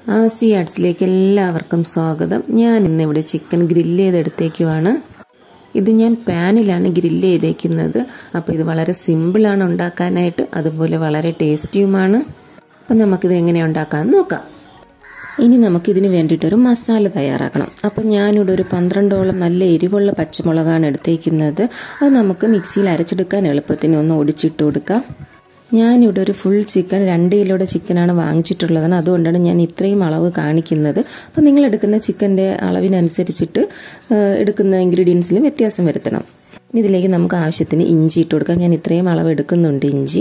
ആസി ആർട്സിലേക്ക് എല്ലാവർക്കും സ്വാഗതം ഞാൻ ഇന്നിവിടെ ചിക്കൻ ഗ്രില്ല് ചെയ്തെടുത്തേക്കുവാണ് ഇത് ഞാൻ പാനിലാണ് ഗ്രില്ല് ചെയ്തേക്കുന്നത് അപ്പോൾ ഇത് വളരെ സിമ്പിളാണ് ഉണ്ടാക്കാനായിട്ട് അതുപോലെ വളരെ ടേസ്റ്റിയുമാണ് അപ്പം നമുക്കിത് എങ്ങനെ ഉണ്ടാക്കാമെന്ന് നോക്കാം ഇനി നമുക്കിതിന് വേണ്ടിയിട്ടൊരു മസാല തയ്യാറാക്കണം അപ്പം ഞാനിവിടെ ഒരു പന്ത്രണ്ടോളം നല്ല എരിവുള്ള പച്ചമുളകാണ് എടുത്തേക്കുന്നത് അത് നമുക്ക് മിക്സിയിൽ അരച്ചെടുക്കാൻ എളുപ്പത്തിന് ഒന്ന് ഒടിച്ചിട്ട് കൊടുക്കാം ഞാനിവിടെ ഒരു ഫുൾ ചിക്കൻ രണ്ട് കിലോയുടെ ചിക്കനാണ് വാങ്ങിച്ചിട്ടുള്ളതാണ് അതുകൊണ്ടാണ് ഞാൻ ഇത്രയും അളവ് കാണിക്കുന്നത് അപ്പോൾ നിങ്ങൾ എടുക്കുന്ന ചിക്കൻ്റെ അളവിനനുസരിച്ചിട്ട് എടുക്കുന്ന ഇൻഗ്രീഡിയൻസിലും വ്യത്യാസം വരുത്തണം ഇതിലേക്ക് നമുക്ക് ആവശ്യത്തിന് ഇഞ്ചി ഇട്ട് കൊടുക്കാം ഞാൻ ഇത്രയും അളവ് എടുക്കുന്നുണ്ട് ഇഞ്ചി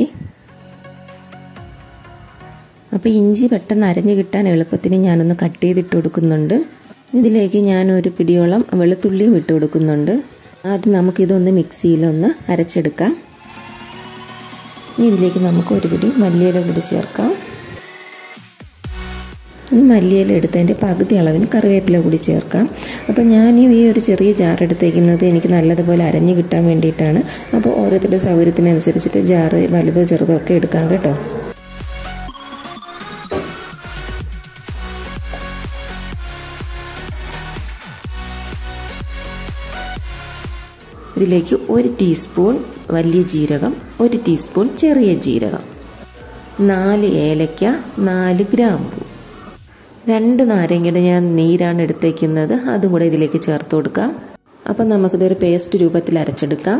അപ്പോൾ ഇഞ്ചി പെട്ടെന്ന് അരഞ്ഞു കിട്ടാൻ എളുപ്പത്തിന് ഞാനൊന്ന് കട്ട് ചെയ്തിട്ട് കൊടുക്കുന്നുണ്ട് ഇതിലേക്ക് ഞാൻ ഒരു പിടിയോളം വെളുത്തുള്ളിയും ഇട്ട് കൊടുക്കുന്നുണ്ട് ആദ്യം നമുക്കിതൊന്ന് മിക്സിയിലൊന്ന് അരച്ചെടുക്കാം ഇനി ഇതിലേക്ക് നമുക്ക് ഒരു പിടി മല്ലിയില കൂടി ചേർക്കാം ഇനി മല്ലിയില എടുത്തതിൻ്റെ പകുതി അളവിന് കറിവേപ്പില കൂടി ചേർക്കാം അപ്പോൾ ഞാൻ ഈ ഒരു ചെറിയ ജാർ എടുത്തേക്കുന്നത് എനിക്ക് നല്ലതുപോലെ അരഞ്ഞു കിട്ടാൻ വേണ്ടിയിട്ടാണ് അപ്പോൾ ഓരോരുത്തരുടെ സൗകര്യത്തിനനുസരിച്ചിട്ട് ജാറ് വലുതോ ചെറുതോ ഒക്കെ എടുക്കാം കേട്ടോ ഇതിലേക്ക് ഒരു ടീസ്പൂൺ വലിയ ജീരകം ഒരു ടീസ്പൂൺ ചെറിയ ജീരകം നാല് ഏലക്ക നാല് ഗ്രാമ്പു രണ്ട് നാരങ്ങയുടെ ഞാൻ നീരാണ് എടുത്തേക്കുന്നത് അതും കൂടെ ഇതിലേക്ക് ചേർത്ത് കൊടുക്കാം അപ്പം നമുക്കിതൊരു പേസ്റ്റ് രൂപത്തിൽ അരച്ചെടുക്കാം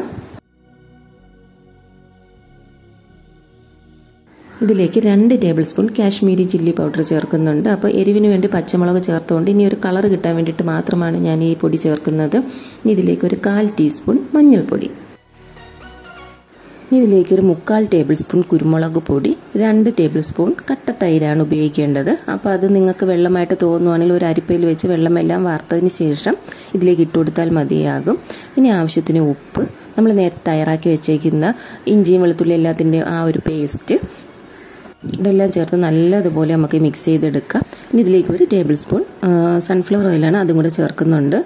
ഇതിലേക്ക് രണ്ട് tablespoon Kashmiri chilli powder ചേർക്കുന്നുണ്ട് അപ്പോൾ എരിവിന് വേണ്ടി പച്ചമുളക് ചേർത്തുകൊണ്ട് ഇനി ഒരു കളർ കിട്ടാൻ വേണ്ടിയിട്ട് മാത്രമാണ് ഞാൻ ഈ പൊടി ചേർക്കുന്നത് ഇതിലേക്ക് ഒരു കാൽ ടീസ്പൂൺ മഞ്ഞൾപ്പൊടി ഇതിലേക്ക് ഒരു മുക്കാൽ ടേബിൾ സ്പൂൺ കുരുമുളക് പൊടി രണ്ട് ടേബിൾ സ്പൂൺ കട്ടത്തൈരാണ് ഉപയോഗിക്കേണ്ടത് അപ്പോൾ അത് നിങ്ങൾക്ക് വെള്ളമായിട്ട് തോന്നുവാണെങ്കിൽ ഒരു അരിപ്പയിൽ വെച്ച് വെള്ളമെല്ലാം വാർത്തതിന് ശേഷം ഇതിലേക്ക് ഇട്ട് കൊടുത്താൽ മതിയാകും ഇനി ആവശ്യത്തിന് ഉപ്പ് നമ്മൾ നേരത്തെ തയ്യാറാക്കി വെച്ചേക്കുന്ന ഇഞ്ചിയും വെളുത്തുള്ളി എല്ലാത്തിൻ്റെ ആ ഒരു പേസ്റ്റ് ഇതെല്ലാം ചേർത്ത് നല്ലതുപോലെ നമുക്ക് മിക്സ് ചെയ്തെടുക്കാം ഇനി ഇതിലേക്ക് ഒരു ടേബിൾ സ്പൂൺ സൺഫ്ലവർ ഓയിലാണ് അതും കൂടെ ചേർക്കുന്നുണ്ട്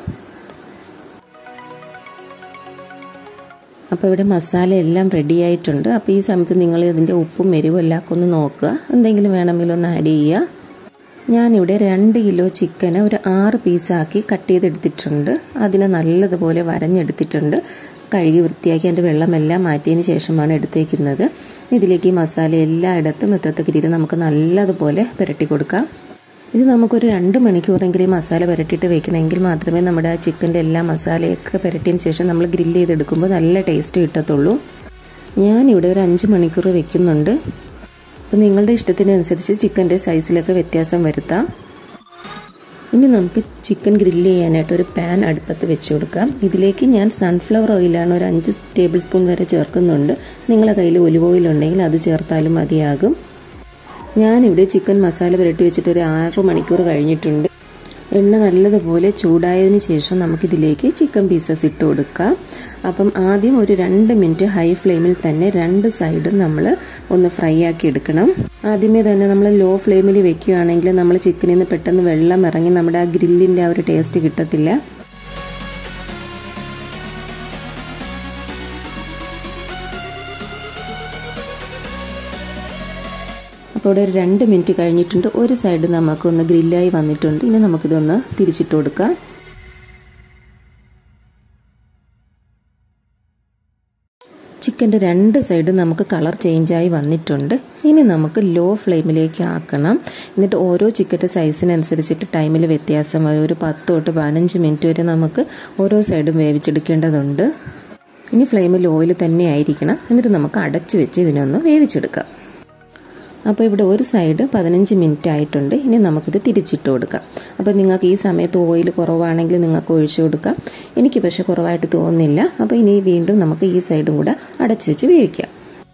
അപ്പോൾ ഇവിടെ മസാല എല്ലാം റെഡി ആയിട്ടുണ്ട് അപ്പോൾ ഈ സമയത്ത് നിങ്ങൾ ഇതിൻ്റെ ഉപ്പും എരിവും എല്ലാം ഒന്ന് നോക്കുക എന്തെങ്കിലും വേണമെങ്കിൽ ഒന്ന് ആഡ് ചെയ്യുക ഞാനിവിടെ രണ്ട് കിലോ ചിക്കന് ഒരു ആറ് പീസാക്കി കട്ട് ചെയ്തെടുത്തിട്ടുണ്ട് അതിനെ നല്ലതുപോലെ വരഞ്ഞെടുത്തിട്ടുണ്ട് കഴുകി വൃത്തിയാക്കി അതിൻ്റെ വെള്ളമെല്ലാം മാറ്റിയതിന് ശേഷമാണ് എടുത്തേക്കുന്നത് ഇതിലേക്ക് ഈ മസാല എല്ലായിടത്തും എത്തത്തക്ക രീതിയിൽ നമുക്ക് നല്ലതുപോലെ പുരട്ടി കൊടുക്കാം ഇത് നമുക്കൊരു രണ്ട് മണിക്കൂറെങ്കിലും ഈ മസാല പുരട്ടിയിട്ട് വെക്കണമെങ്കിൽ മാത്രമേ നമ്മുടെ ആ ചിക്കൻ്റെ എല്ലാ മസാലയൊക്കെ പുരട്ടിയതിന് ശേഷം നമ്മൾ ഗ്രില്ല് ചെയ്തെടുക്കുമ്പോൾ നല്ല ടേസ്റ്റ് കിട്ടത്തുള്ളൂ ഞാനിവിടെ ഒരു അഞ്ച് മണിക്കൂർ വെക്കുന്നുണ്ട് അപ്പോൾ നിങ്ങളുടെ ഇഷ്ടത്തിനനുസരിച്ച് ചിക്കൻ്റെ സൈസിലൊക്കെ വ്യത്യാസം വരുത്താം ഇനി നമുക്ക് ചിക്കൻ ഗ്രില്ല് ചെയ്യാനായിട്ട് ഒരു പാൻ അടുപ്പത്ത് വെച്ച് കൊടുക്കാം ഇതിലേക്ക് ഞാൻ സൺഫ്ലവർ ഓയിലാണ് ഒരു അഞ്ച് ടേബിൾ സ്പൂൺ വരെ ചേർക്കുന്നുണ്ട് നിങ്ങളുടെ കയ്യിൽ ഒലിവ് ഓയിൽ ഉണ്ടെങ്കിൽ അത് ചേർത്താലും മതിയാകും ഞാനിവിടെ ചിക്കൻ മസാല പുരട്ടി വെച്ചിട്ട് ഒരു ആറ് മണിക്കൂർ കഴിഞ്ഞിട്ടുണ്ട് എണ്ണ നല്ലതുപോലെ ചൂടായതിന് ശേഷം നമുക്കിതിലേക്ക് ചിക്കൻ പീസസ് ഇട്ട് കൊടുക്കാം അപ്പം ആദ്യം ഒരു രണ്ട് മിനിറ്റ് ഹൈ ഫ്ലെയിമിൽ തന്നെ രണ്ട് സൈഡും നമ്മൾ ഒന്ന് ഫ്രൈ ആക്കി എടുക്കണം ആദ്യമേ തന്നെ നമ്മൾ ലോ ഫ്ലെയിമിൽ വെക്കുകയാണെങ്കിൽ നമ്മൾ ചിക്കനിൽ നിന്ന് പെട്ടെന്ന് വെള്ളം ഇറങ്ങി നമ്മുടെ ആ ഗ്രില്ലിൻ്റെ ആ ഒരു ടേസ്റ്റ് കിട്ടത്തില്ല അപ്പോൾ ഇവിടെ ഒരു രണ്ട് മിനിറ്റ് കഴിഞ്ഞിട്ടുണ്ട് ഒരു സൈഡ് നമുക്കൊന്ന് ഗ്രില്ലായി വന്നിട്ടുണ്ട് ഇനി നമുക്കിതൊന്ന് തിരിച്ചിട്ട് കൊടുക്കാം ചിക്കൻ്റെ രണ്ട് സൈഡ് നമുക്ക് കളർ ചേഞ്ചായി വന്നിട്ടുണ്ട് ഇനി നമുക്ക് ലോ ഫ്ലെയിമിലേക്ക് ആക്കണം എന്നിട്ട് ഓരോ ചിക്കൻ്റെ സൈസിനനുസരിച്ചിട്ട് ടൈമിൽ വ്യത്യാസം ഒരു പത്ത് തൊട്ട് പതിനഞ്ച് മിനിറ്റ് വരെ നമുക്ക് ഓരോ സൈഡും വേവിച്ചെടുക്കേണ്ടതുണ്ട് ഇനി ഫ്ലെയിമിൽ ഓയിൽ തന്നെ ആയിരിക്കണം എന്നിട്ട് നമുക്ക് അടച്ചു വെച്ച് ഇതിനൊന്ന് വേവിച്ചെടുക്കാം അപ്പോൾ ഇവിടെ ഒരു സൈഡ് പതിനഞ്ച് മിനിറ്റ് ആയിട്ടുണ്ട് ഇനി നമുക്കിത് തിരിച്ചിട്ട് കൊടുക്കാം അപ്പോൾ നിങ്ങൾക്ക് ഈ സമയത്ത് ഓയിൽ കുറവാണെങ്കിൽ നിങ്ങൾക്ക് ഒഴിച്ചു കൊടുക്കാം എനിക്ക് പക്ഷേ കുറവായിട്ട് തോന്നുന്നില്ല അപ്പോൾ ഇനി വീണ്ടും നമുക്ക് ഈ സൈഡും കൂടെ അടച്ചു വെച്ച് വേവിക്കാം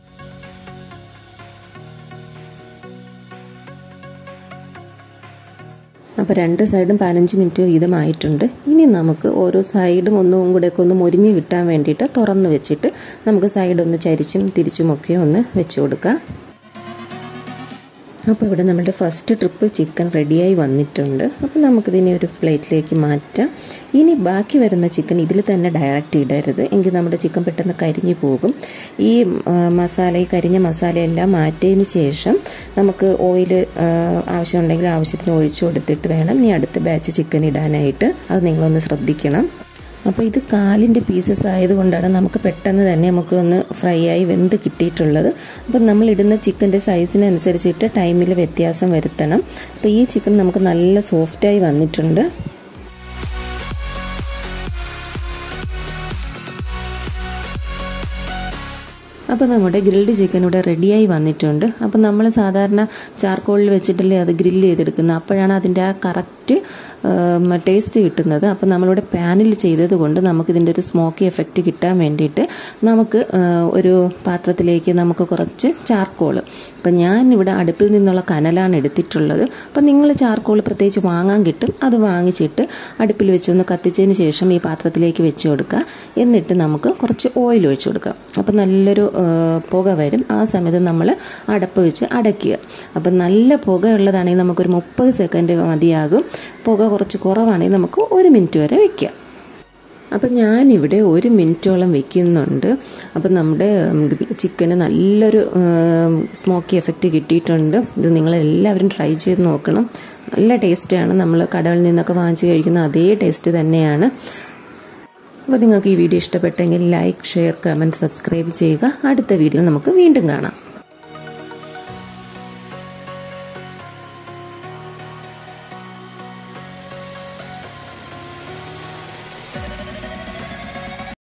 അപ്പോൾ രണ്ട് സൈഡും പതിനഞ്ച് മിനിറ്റ് വീതമായിട്ടുണ്ട് ഇനി നമുക്ക് ഓരോ സൈഡും ഒന്നും കൂടെയൊക്കെ ഒന്ന് മുരിഞ്ഞ് കിട്ടാൻ വേണ്ടിയിട്ട് തുറന്ന് വെച്ചിട്ട് നമുക്ക് സൈഡ് ഒന്ന് ചരിച്ചും തിരിച്ചുമൊക്കെ ഒന്ന് വെച്ച് കൊടുക്കാം അപ്പോൾ ഇവിടെ നമ്മുടെ ഫസ്റ്റ് ട്രിപ്പ് ചിക്കൻ റെഡിയായി വന്നിട്ടുണ്ട് അപ്പോൾ നമുക്കിതിനെ ഒരു പ്ലേറ്റിലേക്ക് മാറ്റാം ഇനി ബാക്കി വരുന്ന ചിക്കൻ ഇതിൽ തന്നെ ഡയറക്റ്റ് ഇടരുത് എങ്കിൽ നമ്മുടെ ചിക്കൻ പെട്ടെന്ന് കരിഞ്ഞു പോകും ഈ മസാല ഈ കരിഞ്ഞ മസാലയെല്ലാം മാറ്റിയതിന് ശേഷം നമുക്ക് ഓയിൽ ആവശ്യമുണ്ടെങ്കിൽ ആവശ്യത്തിന് ഒഴിച്ചു കൊടുത്തിട്ട് വേണം ഇനി അടുത്ത ബാച്ച് ചിക്കൻ ഇടാനായിട്ട് അത് നിങ്ങളൊന്ന് ശ്രദ്ധിക്കണം അപ്പോൾ ഇത് കാലിൻ്റെ പീസസ് ആയതുകൊണ്ടാണ് നമുക്ക് പെട്ടെന്ന് തന്നെ നമുക്ക് ഒന്ന് ഫ്രൈ ആയി വെന്ത് കിട്ടിയിട്ടുള്ളത് അപ്പം നമ്മൾ ഇടുന്ന ചിക്കൻ്റെ സൈസിനനുസരിച്ചിട്ട് ടൈമിൽ വ്യത്യാസം വരുത്തണം അപ്പോൾ ഈ ചിക്കൻ നമുക്ക് നല്ല സോഫ്റ്റായി വന്നിട്ടുണ്ട് അപ്പോൾ നമ്മുടെ ഗ്രിൽഡ് ചിക്കൻ ഇവിടെ റെഡിയായി വന്നിട്ടുണ്ട് അപ്പോൾ നമ്മൾ സാധാരണ ചാർക്കോളിൽ വെച്ചിട്ടല്ലേ അത് ഗ്രില്ല് ചെയ്തെടുക്കുന്നത് അപ്പോഴാണ് അതിൻ്റെ ആ കറക്റ്റ് ടേസ്റ്റ് കിട്ടുന്നത് അപ്പോൾ നമ്മളിവിടെ പാനിൽ ചെയ്തത് കൊണ്ട് നമുക്കിതിൻ്റെ ഒരു സ്മോക്കി എഫക്റ്റ് കിട്ടാൻ വേണ്ടിയിട്ട് നമുക്ക് ഒരു പാത്രത്തിലേക്ക് നമുക്ക് കുറച്ച് ചാർക്കോൾ അപ്പം ഞാൻ ഇവിടെ അടുപ്പിൽ നിന്നുള്ള കനലാണ് എടുത്തിട്ടുള്ളത് അപ്പം നിങ്ങൾ ചാർക്കോൾ പ്രത്യേകിച്ച് വാങ്ങാൻ കിട്ടും അത് വാങ്ങിച്ചിട്ട് അടുപ്പിൽ വെച്ചൊന്ന് കത്തിച്ചതിന് ശേഷം ഈ പാത്രത്തിലേക്ക് വെച്ച് കൊടുക്കുക എന്നിട്ട് നമുക്ക് കുറച്ച് ഓയിൽ ഒഴിച്ചു കൊടുക്കാം അപ്പം നല്ലൊരു പുക വരും ആ സമയത്ത് നമ്മൾ അടപ്പ് വെച്ച് അടയ്ക്കുക അപ്പം നല്ല പുക ഉള്ളതാണെങ്കിൽ നമുക്കൊരു മുപ്പത് സെക്കൻഡ് മതിയാകും പുക കുറച്ച് കുറവാണെങ്കിൽ നമുക്ക് ഒരു മിനിറ്റ് വരെ വയ്ക്കാം അപ്പം ഞാനിവിടെ ഒരു മിനിറ്റോളം വെക്കുന്നുണ്ട് അപ്പം നമ്മുടെ ചിക്കന് നല്ലൊരു സ്മോക്കി എഫക്റ്റ് കിട്ടിയിട്ടുണ്ട് ഇത് നിങ്ങളെല്ലാവരും ട്രൈ ചെയ്ത് നോക്കണം നല്ല ടേസ്റ്റാണ് നമ്മൾ കടകളിൽ നിന്നൊക്കെ വാങ്ങിച്ച് കഴിക്കുന്ന അതേ ടേസ്റ്റ് തന്നെയാണ് അപ്പോൾ നിങ്ങൾക്ക് ഈ വീഡിയോ ഇഷ്ടപ്പെട്ടെങ്കിൽ ലൈക്ക് ഷെയർ കമൻറ്റ് സബ്സ്ക്രൈബ് ചെയ്യുക അടുത്ത വീഡിയോ നമുക്ക് വീണ്ടും കാണാം